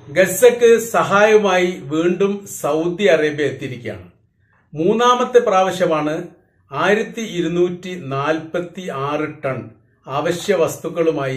ഗസക്ക് സഹായവുമായി വീണ്ടും Saudi Arabia എത്തിയിരിക്കുകയാണ് മൂന്നാമത്തെ പ്രാവശ്യമാണ് ആയിരത്തി ഇരുന്നൂറ്റി നാൽപ്പത്തി ആറ് ടൺ അവശ്യ വസ്തുക്കളുമായി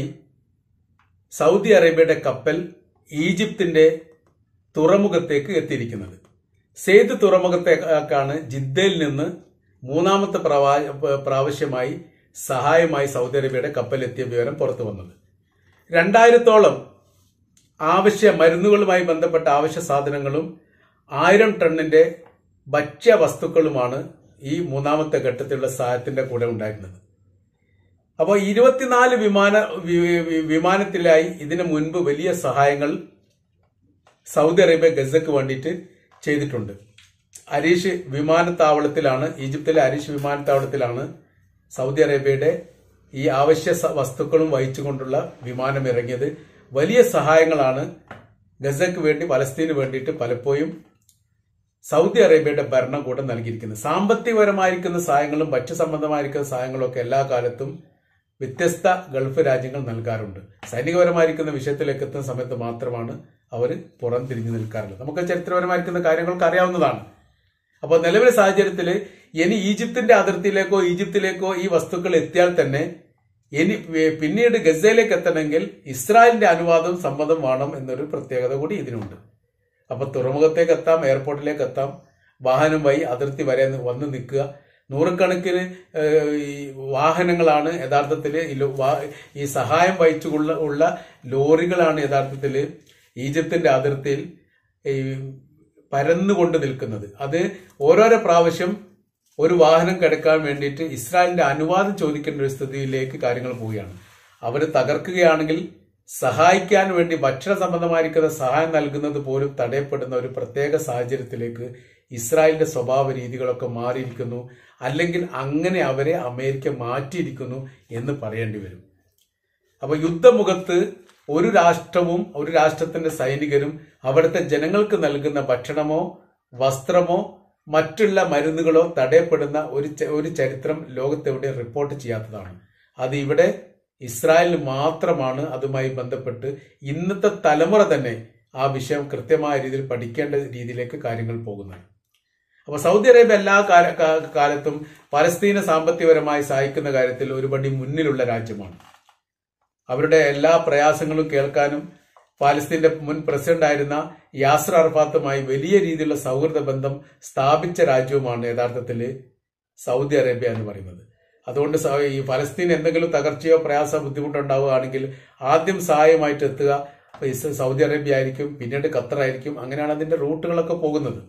സൗദി അറേബ്യയുടെ കപ്പൽ ഈജിപ്തിന്റെ തുറമുഖത്തേക്ക് എത്തിയിരിക്കുന്നത് സെയ്ദ് തുറമുഖത്തേക്കാണ് ജിദ്ദയിൽ നിന്ന് മൂന്നാമത്തെ പ്രവാ- പ്രാവശ്യമായി സഹായമായി സൗദി അറേബ്യയുടെ കപ്പൽ എത്തിയ വിവരം പുറത്തു വന്നത് രണ്ടായിരത്തോളം ആവശ്യ മരുന്നുകളുമായി ബന്ധപ്പെട്ട ആവശ്യ സാധനങ്ങളും ആയിരം ടണ്ണിന്റെ ഭക്ഷ്യ വസ്തുക്കളുമാണ് ഈ മൂന്നാമത്തെ ഘട്ടത്തിലുള്ള സഹായത്തിന്റെ കൂടെ ഉണ്ടായിരുന്നത് അപ്പോൾ ഇരുപത്തിനാല് വിമാന വി- വി- വിമാനത്തിലായി ഇതിനു മുൻപ് വലിയ സഹായങ്ങൾ സൗദി അറേബ്യ ഗസക്ക് വേണ്ടിയിട്ട് ചെയ്തിട്ടുണ്ട് അരീഷ് വിമാനത്താവളത്തിലാണ് ഈജിപ്തിലെ അരീഷ് വിമാനത്താവളത്തിലാണ് സൗദി അറേബ്യയുടെ ഈ ആവശ്യ സ- വസ്തുക്കളും വഹിച്ചുകൊണ്ടുള്ള വിമാനം ഇറങ്ങിയത് വലിയ സഹായങ്ങളാണ് ഗസക്ക് വേണ്ടി പലസ്തീന് വേണ്ടിയിട്ട് പലപ്പോഴും സൗദി അറേബ്യയുടെ ഭരണകൂടം നൽകിയിരിക്കുന്നത് സാമ്പത്തികപരമായിരിക്കുന്ന സഹായങ്ങളും ഭക്ഷ്യ സംബന്ധമായിരിക്കുന്ന സഹായങ്ങളും ഒക്കെ എല്ലാ കാലത്തും വ്യത്യസ്ത ഗൾഫ് രാജ്യങ്ങൾ നൽകാറുണ്ട് സൈനികപരമായിരിക്കുന്ന വിഷയത്തിലേക്ക് എത്തുന്ന സമയത്ത് മാത്രമാണ് അവർ പുറം തിരിഞ്ഞു നിൽക്കാറുള്ളത് നമുക്ക് ചരിത്രപരമായിരിക്കുന്ന കാര്യങ്ങൾക്ക് അറിയാവുന്നതാണ് അപ്പോൾ നിലവിലെ സാഹചര്യത്തിൽ ഇനി ഈജിപ്തിന്റെ അതിർത്തിയിലേക്കോ ഈജിപ്തിലേക്കോ ഈ വസ്തുക്കൾ എത്തിയാൽ തന്നെ ഇനി പി- പിന്നീട് ഗസയിലേക്ക് എത്തണമെങ്കിൽ ഇസ്രായേലിന്റെ അനുവാദം സമ്മതം വേണം എന്നൊരു പ്രത്യേകത കൂടി ഇതിനുണ്ട് അപ്പൊ തുറമുഖത്തേക്ക് എത്താം എയർപോർട്ടിലേക്ക് എത്താം വാഹനം വഴി അതിർത്തി വരെ നി- വന്ന് നിൽക്കുക നൂറുകണക്കിന് ഏഹ്, ഈ വാഹനങ്ങളാണ് യഥാർത്ഥത്തിൽ ഈ സഹായം വഹിച്ചുള്ള ഉള്ള ലോറികളാണ് യഥാർത്ഥത്തിൽ ഈജിപ്തിന്റെ അതിർത്തിയിൽ ഈ പരന്നുകൊണ്ട് നിൽക്കുന്നത് അത് ഓരോരോ പ്രാവശ്യം ഒരു വാഹനം കിടക്കാൻ വേണ്ടിയിട്ട് ഇസ്രായേലിന്റെ അനുവാദം ചോദിക്കേണ്ട ഒരു സ്ഥിതിയിലേക്ക് കാര്യങ്ങൾ പോവുകയാണ് അവർ തകർക്കുകയാണെങ്കിൽ സഹായിക്കാൻ വേണ്ടി ഭക്ഷണ സംബന്ധമായിരിക്കുന്ന സഹായം നൽകുന്നത് പോലും തടയപ്പെടുന്ന ഒരു പ്രത്യേക സാഹചര്യത്തിലേക്ക് ഇസ്രായേലിന്റെ സ്വഭാവ രീതികളൊക്കെ മാറിയിരിക്കുന്നു അല്ലെങ്കിൽ അങ്ങനെ അവരെ അമേരിക്ക മാറ്റിയിരിക്കുന്നു എന്ന് പറയേണ്ടി വരും അപ്പൊ യുദ്ധമുഖത്ത് ഒരു രാഷ്ട്രവും ഒരു രാഷ്ട്രത്തിന്റെ സൈനികരും അവിടുത്തെ ജനങ്ങൾക്ക് നൽകുന്ന ഭക്ഷണമോ വസ്ത്രമോ മറ്റുള്ള മരുന്നുകളോ തടയപ്പെടുന്ന ഒരു ച- ഒരു ചരിത്രം ലോകത്തെവിടെ റിപ്പോർട്ട് ചെയ്യാത്തതാണ് അത് ഇവിടെ ഇസ്രായേലിന് മാത്രമാണ് അതുമായി ബന്ധപ്പെട്ട് ഇന്നത്തെ തലമുറ തന്നെ ആ വിഷയം കൃത്യമായ രീതിയിൽ പഠിക്കേണ്ട രീതിയിലേക്ക് കാര്യങ്ങൾ പോകുന്നത് അപ്പൊ സൗദി അറേബ്യ എല്ലാ കാല- കാ- കാലത്തും പലസ്തീനെ സാമ്പത്തികപരമായി സഹായിക്കുന്ന കാര്യത്തിൽ ഒരുപടി മുന്നിലുള്ള രാജ്യമാണ് അവരുടെ എല്ലാ പ്രയാസങ്ങളും കേൾക്കാനും പാലസ്തീന്റെ മുൻ പ്രസിഡന്റ് ആയിരുന്ന യാസർ അറഫാത്തുമായി വലിയ രീതിയിലുള്ള സൗഹൃദ ബന്ധം സ്ഥാപിച്ച രാജ്യവുമാണ് യഥാർത്ഥത്തിൽ സൗദി അറേബ്യ എന്ന് പറയുന്നത് അതുകൊണ്ട് സ- ഈ ഫലസ്തീൻ എന്തെങ്കിലും തകർച്ചയോ പ്രയാസോ ബുദ്ധിമുട്ടോ ഉണ്ടാവുകയാണെങ്കിൽ ആദ്യം സഹായമായിട്ട് എത്തുക ഇസ് സൗദി അറേബ്യ ആയിരിക്കും പിന്നീട് ഖത്തർ ആയിരിക്കും അങ്ങനെയാണ് അതിന്റെ റൂട്ടുകളൊക്കെ പോകുന്നത്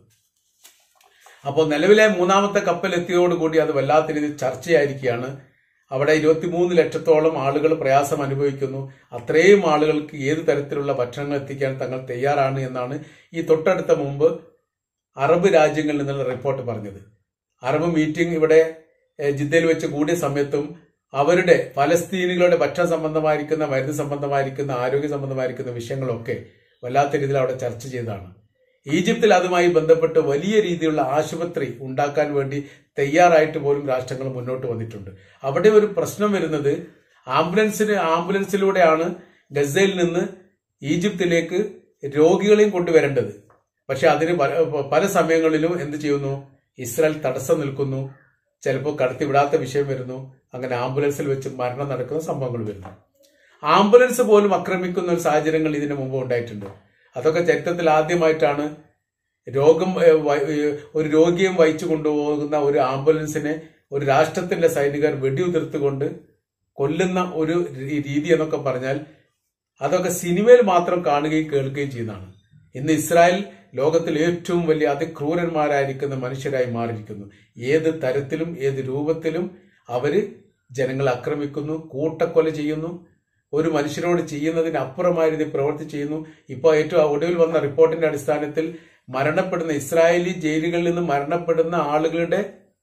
അപ്പോൾ നിലവിലെ മൂന്നാമത്തെ കപ്പൽ എത്തിയതോടുകൂടി അത് വല്ലാത്ത രീതിയിൽ ചർച്ചയായിരിക്കുകയാണ് അവിടെ ഇരുപത്തിമൂന്ന് ലക്ഷത്തോളം ആളുകൾ പ്രയാസം അനുഭവിക്കുന്നു അത്രയും ആളുകൾക്ക് ഏത് തരത്തിലുള്ള ഭക്ഷണങ്ങൾ എത്തിക്കാൻ തങ്ങൾ തയ്യാറാണ് എന്നാണ് ഈ തൊട്ടടുത്ത മുമ്പ് അറബ് രാജ്യങ്ങളിൽ നിന്നുള്ള റിപ്പോർട്ട് പറഞ്ഞത് അറബ് മീറ്റിംഗ് ഇവിടെ ഏഹ്, ജിദ്ദയിൽ വെച്ച് കൂടിയ സമയത്തും അവരുടെ ഫലസ്തീനികളുടെ ഭക്ഷണ സംബന്ധമായിരിക്കുന്ന മരുന്ന് സംബന്ധമായിരിക്കുന്ന ആരോഗ്യ സംബന്ധമായിരിക്കുന്ന വിഷയങ്ങളൊക്കെ വല്ലാത്ത രീതിയിൽ അവിടെ ചർച്ച ചെയ്തതാണ് ഈജിപ്തിൽ അതുമായി ബന്ധപ്പെട്ട് വലിയ രീതിയിലുള്ള ആശുപത്രി ഉണ്ടാക്കാൻ വേണ്ടി തയ്യാറായിട്ട് പോലും രാഷ്ട്രങ്ങൾ മുന്നോട്ട് വന്നിട്ടുണ്ട് അവിടെ ഒരു പ്രശ്നം വരുന്നത് ആംബുലൻസിന് ആംബുലൻസിലൂടെയാണ് ഗസയിൽ നിന്ന് ഈജിപ്തിലേക്ക് രോഗികളെയും കൊണ്ടുവരേണ്ടത് പക്ഷെ അതിന് പല- പല സമയങ്ങളിലും എന്ത് ചെയ്യുന്നു ഇസ്രായേൽ തടസ്സം നിൽക്കുന്നു ചിലപ്പോൾ കടത്തിവിടാത്ത വിഷയം വരുന്നു അങ്ങനെ ആംബുലൻസിൽ വെച്ച് മരണം നടക്കുന്ന സംഭവങ്ങൾ വരുന്നു ആംബുലൻസ് പോലും ആക്രമിക്കുന്ന ഒരു സാഹചര്യങ്ങൾ ഇതിനു മുമ്പ് ഉണ്ടായിട്ടുണ്ട് അതൊക്കെ ചരിത്രത്തിൽ ആദ്യമായിട്ടാണ് രോഗം ഏഹ്, വ- ഏഹ്, ഒരു രോഗിയെ വഹിച്ചു കൊണ്ടുപോകുന്ന ഒരു ആംബുലൻസിനെ ഒരു രാഷ്ട്രത്തിന്റെ സൈനികർ വെടിയുതിർത്തുകൊണ്ട് കൊല്ലുന്ന ഒരു രീ- രീതി എന്നൊക്കെ പറഞ്ഞാൽ അതൊക്കെ സിനിമയിൽ മാത്രം കാണുകയും കേൾക്കുകയും ചെയ്യുന്നതാണ് ഇന്ന് ഇസ്രായേൽ ലോകത്തിൽ ഏറ്റവും വലിയ അതിക്രൂരന്മാരായിരിക്കുന്ന മനുഷ്യരായി മാറിയിരിക്കുന്നു ഏത് തരത്തിലും ഏത് രൂപത്തിലും അവര് ജനങ്ങളെ ആക്രമിക്കുന്നു കൂട്ടക്കൊല ചെയ്യുന്നു ഒരു മനുഷ്യരോട് ചെയ്യുന്നതിന് അപ്പുറമായ രീതിയിൽ പ്രവൃത്തി ചെയ്യുന്നു ഇപ്പോൾ ഏറ്റവും ഒടുവിൽ വന്ന റിപ്പോർട്ടിന്റെ അടിസ്ഥാനത്തിൽ മരണപ്പെടുന്ന ഇസ്രായേലി ജയിലുകളിൽ നിന്ന് മരണപ്പെടുന്ന ആളുകളുടെ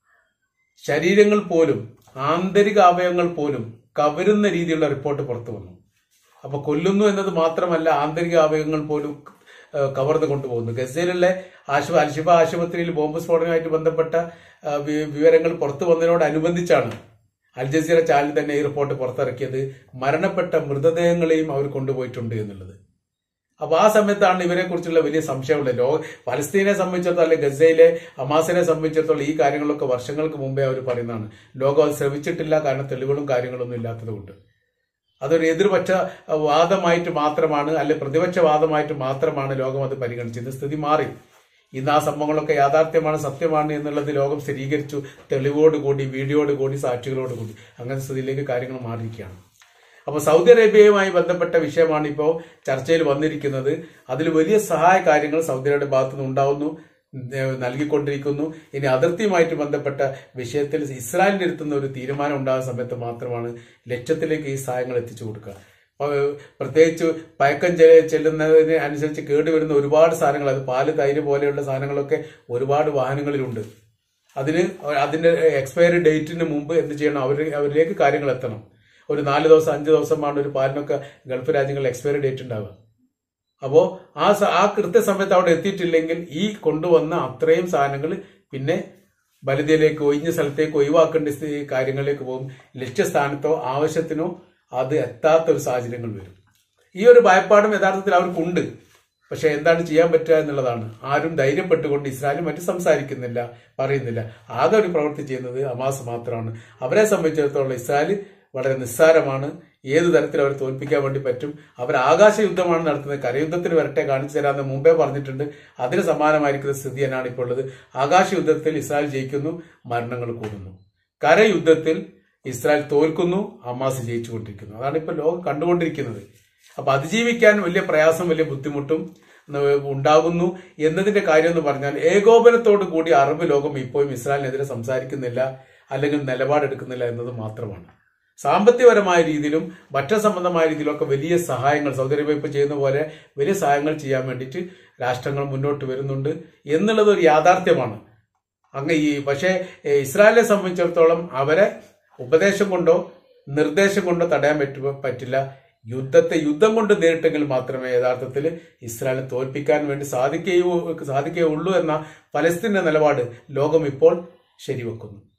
ശരീരങ്ങൾ പോലും ആന്തരിക അവയവങ്ങൾ പോലും കവരുന്ന രീതിയിലുള്ള റിപ്പോർട്ട് പുറത്തു വന്നു അപ്പൊ കൊല്ലുന്നു എന്നത് മാത്രമല്ല ആന്തരിക അവയവങ്ങൾ പോലും ഏഹ്, കവർന്നു കൊണ്ടുപോകുന്നു ഗസയിലുള്ള ആശുപ അൽഷിഫ ആശുപത്രിയിൽ ബോംബ് സ്ഫോടനവുമായിട്ട് ബന്ധപ്പെട്ട ആ, വി- വിവരങ്ങൾ പുറത്തു വന്നതിനോടനുബന്ധിച്ചാണ് അൽ ജസീറ ചാനൽ തന്നെ ഈ റിപ്പോർട്ട് പുറത്തിറക്കിയത് മരണപ്പെട്ട മൃതദേഹങ്ങളെയും അവർ കൊണ്ടുപോയിട്ടുണ്ട് എന്നുള്ളത് അപ്പൊ ആ സമയത്താണ് ഇവരെ കുറിച്ചുള്ള വലിയ സംശയമുള്ളത് ലോ പലസ്തീനെ സംബന്ധിച്ചിടത്തോളം അല്ലെങ്കിൽ ഗസയിലെ ഹമാസിനെ സംബന്ധിച്ചിടത്തോളം ഈ കാര്യങ്ങളൊക്കെ വർഷങ്ങൾക്ക് മുമ്പേ അവർ പറയുന്നതാണ് ലോകം അത് ശ്രമിച്ചിട്ടില്ല കാരണം തെളിവുകളും കാര്യങ്ങളൊന്നും ഇല്ലാത്തത് കൊണ്ട് അതൊരു എതിർപക്ഷ വാദമായിട്ട് മാത്രമാണ് അല്ലെ പ്രതിപക്ഷ വാദമായിട്ട് മാത്രമാണ് ലോകം അത് പരിഗണിച്ചത് ഇന്ന് സ്ഥിതി മാറി ഇന്ന് ആ സംഭവങ്ങളൊക്കെ യാഥാർത്ഥ്യമാണ് സത്യമാണ് എന്നുള്ളത് ലോകം സ്ഥിരീകരിച്ചു തെളിവോടുകൂടി വീഡിയോയോടുകൂടി സാക്ഷികളോടുകൂടി അങ്ങനത്തെ സ്ഥിതിയിലേക്ക് കാര്യങ്ങൾ മാറിയിരിക്കുകയാണ് അപ്പോൾ സൗദി അറേബ്യയുമായി ബന്ധപ്പെട്ട വിഷയമാണ് ഇപ്പോൾ ചർച്ചയിൽ വന്നിരിക്കുന്നത് അതിൽ വലിയ സഹായ കാര്യങ്ങൾ സൗദിയുടെ ഭാഗത്തുനിന്ന് ഉണ്ടാവുന്നു ഏഹ് നൽകിക്കൊണ്ടിരിക്കുന്നു ഇനി അതിർത്തിയുമായിട്ട് ബന്ധപ്പെട്ട വിഷയത്തിൽ ഇസ്രായേലിന്റെ അടുത്തുന്ന ഒരു തീരുമാനം ഉണ്ടാകുന്ന സമയത്ത് മാത്രമാണ് ലക്ഷ്യത്തിലേക്ക് ഈ സഹായങ്ങൾ എത്തിച്ചു കൊടുക്കുക അപ്പോൾ പ്രത്യേകിച്ച് പയക്കം ചെ- ചെല്ലുന്നതിന് അനുസരിച്ച് കേടുവരുന്ന ഒരുപാട് സാധനങ്ങൾ അത് പാല് തൈര് പോലെയുള്ള സാധനങ്ങളൊക്കെ ഒരുപാട് വാഹനങ്ങളിലുണ്ട് അതിന് അതിന്റെ എക്സ്പയറി ഡേറ്റിന് മുമ്പ് എന്ത് ചെയ്യണം അവർ അവരിലേക്ക് കാര്യങ്ങൾ എത്തണം ഒരു നാല് ദിവസം അഞ്ച് ദിവസമാണ് ഒരു പാലിനൊക്കെ ഗൾഫ് രാജ്യങ്ങളിൽ എക്സ്പയറി ഡേറ്റ് ഉണ്ടാവുക അപ്പോ ആ സ- ആ കൃത്യസമയത്ത് അവിടെ എത്തിയിട്ടില്ലെങ്കിൽ ഈ കൊണ്ടുവന്ന അത്രയും സാധനങ്ങൾ പിന്നെ ബലിതയിലേക്ക് ഒഴിഞ്ഞ സ്ഥലത്തേക്ക് ഒഴിവാക്കേണ്ട സ്ഥിതി കാര്യങ്ങളിലേക്ക് പോകും ലക്ഷ്യസ്ഥാനത്തോ ആവശ്യത്തിനോ അത് എത്താത്ത ഒരു സാഹചര്യങ്ങൾ വരും ഈ ഒരു ഭയപ്പാടും യഥാർത്ഥത്തിൽ അവർക്കുണ്ട് പക്ഷെ എന്താണ് ചെയ്യാൻ പറ്റുക എന്നുള്ളതാണ് ആരും ധൈര്യപ്പെട്ടുകൊണ്ട് ഇസ്രായേലും മറ്റും സംസാരിക്കുന്നില്ല പറയുന്നില്ല ആകെ ഒരു പ്രവൃത്തി ചെയ്യുന്നത് ഹമാസ് മാത്രമാണ് അവരെ സംബന്ധിച്ചിടത്തോളം ഇസ്രായേൽ വളരെ നിസ്സാരമാണ് ഏത് തരത്തിൽ അവരെ തോൽപ്പിക്കാൻ വേണ്ടി പറ്റും അവർ ആകാശ യുദ്ധമാണ് നടത്തുന്നത് കരയുദ്ധത്തിന് വരട്ടെ കാണിച്ചു തരാമെന്ന് മുമ്പേ പറഞ്ഞിട്ടുണ്ട് അതിന് സമാനമായിരിക്കുന്ന സ്ഥിതി തന്നെയാണ് ഇപ്പോൾ ഉള്ളത് ആകാശ യുദ്ധത്തിൽ ഇസ്രായേൽ ജയിക്കുന്നു മരണങ്ങൾ കൂടുന്നു കരയുദ്ധത്തിൽ ഇസ്രായേൽ തോൽക്കുന്നു ഹമാസ് ജയിച്ചുകൊണ്ടിരിക്കുന്നു അതാണ് ഇപ്പോൾ ലോകം കണ്ടുകൊണ്ടിരിക്കുന്നത് അപ്പൊ അതിജീവിക്കാൻ വലിയ പ്രയാസം വലിയ ബുദ്ധിമുട്ടും ന- ഉണ്ടാകുന്നു എന്നതിന്റെ കാര്യം എന്ന് പറഞ്ഞാൽ ഏകോപനത്തോടു കൂടി അറബ് ലോകം ഇപ്പോഴും ഇസ്രായേലിനെതിരെ സംസാരിക്കുന്നില്ല അല്ലെങ്കിൽ നിലപാടെടുക്കുന്നില്ല എന്നത് മാത്രമാണ് സാമ്പത്തികപരമായ രീതിയിലും ഭക്ഷണസംബന്ധമായ രീതിയിലൊക്കെ വലിയ സഹായങ്ങൾ സൗദി അറേബ്യ ഇപ്പോൾ ചെയ്യുന്ന പോലെ വലിയ സഹായങ്ങൾ ചെയ്യാൻ വേണ്ടിയിട്ട് രാഷ്ട്രങ്ങൾ മുന്നോട്ട് വരുന്നുണ്ട് എന്നുള്ളത് ഒരു യാഥാർത്ഥ്യമാണ് അങ്ങ് ഈ പക്ഷേ ഏ, ഇസ്രായേലിനെ സംബന്ധിച്ചിടത്തോളം അവരെ ഉപദേശം കൊണ്ടോ നിർദ്ദേശം കൊണ്ടോ തടയാൻ പറ്റു പറ്റില്ല യുദ്ധത്തെ യുദ്ധം കൊണ്ട് നേരിട്ടെങ്കിൽ മാത്രമേ യഥാർത്ഥത്തിൽ ഇസ്രായേലിനെ തോൽപ്പിക്കാൻ വേണ്ടി സാധിക്കുകയൂ സാധിക്കുകയുള്ളൂ എന്ന പലസ്തീന്റെ നിലപാട് ലോകം ഇപ്പോൾ ശരിവെക്കുന്നു